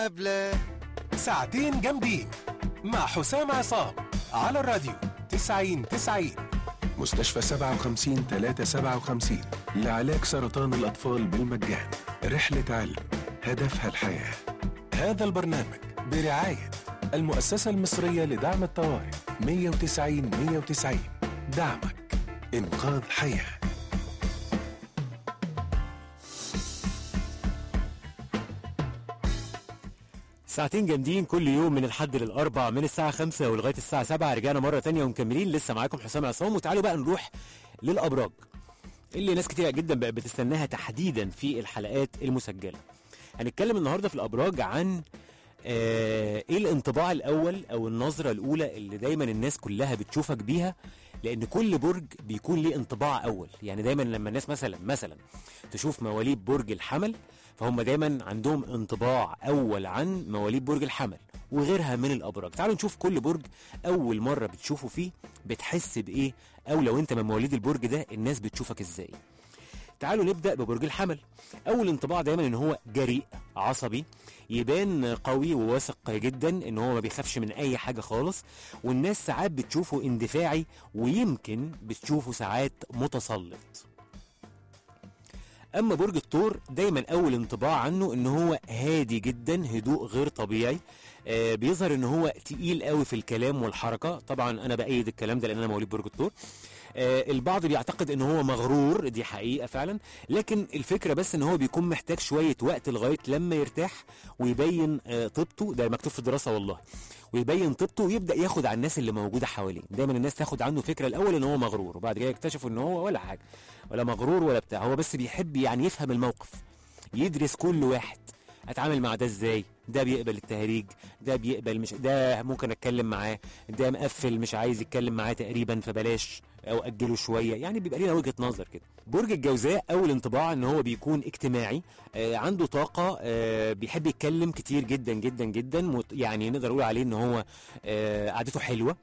قبل ساعتين جامدين مع حسام عصام على الراديو 90 90 مستشفى 57 357 لعلاج سرطان الأطفال بالمجان رحلة علم هدفها الحياة هذا البرنامج برعاية المؤسسة المصرية لدعم الطوارئ 190 190 دعمك إنقاذ حياه ساعتين جامدين كل يوم من الحد للاربع من الساعه 5 ولغايه الساعه 7 رجعنا مره تانية ومكملين لسه معاكم حسام عصام وتعالوا بقى نروح للابراج اللي ناس كتير جدا بقى بتستناها تحديدا في الحلقات المسجله هنتكلم النهارده في الابراج عن آه ايه الانطباع الاول او النظره الاولى اللي دايما الناس كلها بتشوفك بيها لان كل برج بيكون ليه انطباع اول يعني دايما لما الناس مثلا مثلا تشوف مواليد برج الحمل فهم دايما عندهم انطباع اول عن مواليد برج الحمل وغيرها من الابراج تعالوا نشوف كل برج اول مره بتشوفه فيه بتحس بايه او لو انت من مواليد البرج ده الناس بتشوفك ازاي تعالوا نبدا ببرج الحمل اول انطباع دايما ان هو جريء عصبي يبان قوي وواثق جدا ان هو ما بيخافش من اي حاجه خالص والناس ساعات بتشوفه اندفاعي ويمكن بتشوفه ساعات متسلط اما برج الثور دايما اول انطباع عنه ان هو هادي جدا هدوء غير طبيعي آه بيظهر ان هو تقيل قوي في الكلام والحركه طبعا انا بايد الكلام ده لان انا مواليد برج الثور آه البعض بيعتقد ان هو مغرور دي حقيقه فعلا لكن الفكره بس ان هو بيكون محتاج شويه وقت لغايه لما يرتاح ويبين آه طيبته ده مكتوب في الدراسه والله ويبين طيبته ويبدا ياخد على الناس اللي موجوده حواليه دايما الناس تاخد عنه فكره الاول ان هو مغرور وبعد كده يكتشفوا ان هو ولا حاجه ولا مغرور ولا بتاع هو بس بيحب يعني يفهم الموقف يدرس كل واحد اتعامل مع ده ازاي ده بيقبل التهريج ده بيقبل مش ده ممكن اتكلم معاه ده مقفل مش عايز يتكلم معاه تقريبا فبلاش او اجله شويه يعني بيبقى لنا وجهه نظر كده برج الجوزاء اول انطباع ان هو بيكون اجتماعي آه عنده طاقه آه بيحب يتكلم كتير جدا جدا جدا يعني نقدر نقول عليه ان هو آه قعدته حلوه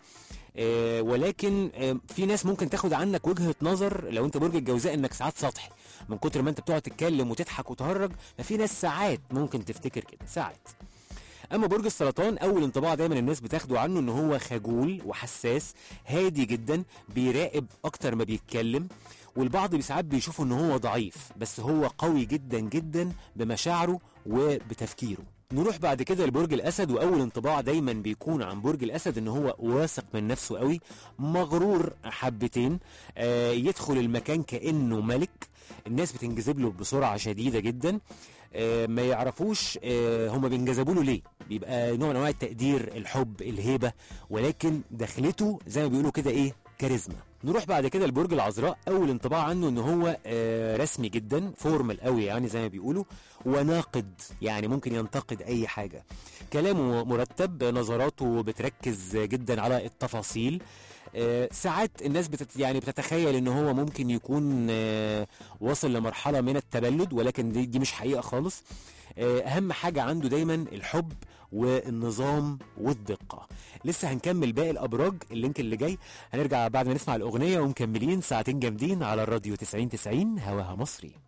آه ولكن آه في ناس ممكن تاخد عنك وجهه نظر لو انت برج الجوزاء انك ساعات سطحي من كتر ما انت بتقعد تتكلم وتضحك وتهرج ففي ناس ساعات ممكن تفتكر كده ساعات اما برج السرطان اول انطباع دايما الناس بتاخده عنه ان هو خجول وحساس هادي جدا بيراقب اكتر ما بيتكلم والبعض ساعات بيشوفه ان هو ضعيف بس هو قوي جدا جدا بمشاعره وبتفكيره نروح بعد كده لبرج الاسد واول انطباع دايما بيكون عن برج الاسد ان هو واثق من نفسه قوي مغرور حبتين آه يدخل المكان كانه ملك الناس بتنجذب له بسرعه شديده جدا آه ما يعرفوش آه هما بينجذبوا له ليه بيبقى نوع من انواع التقدير الحب الهيبه ولكن دخلته زي ما بيقولوا كده ايه كاريزما نروح بعد كده لبرج العذراء اول انطباع عنه ان هو آه رسمي جدا فورمال قوي يعني زي ما بيقولوا وناقد يعني ممكن ينتقد اي حاجه كلامه مرتب نظراته بتركز جدا على التفاصيل آه ساعات الناس بتت يعني بتتخيل ان هو ممكن يكون آه وصل لمرحله من التبلد ولكن دي, دي مش حقيقه خالص آه اهم حاجه عنده دايما الحب والنظام والدقه لسه هنكمل باقي الابراج اللينك اللي جاي هنرجع بعد ما نسمع الاغنيه ومكملين ساعتين جامدين على الراديو 90 90 هواها مصري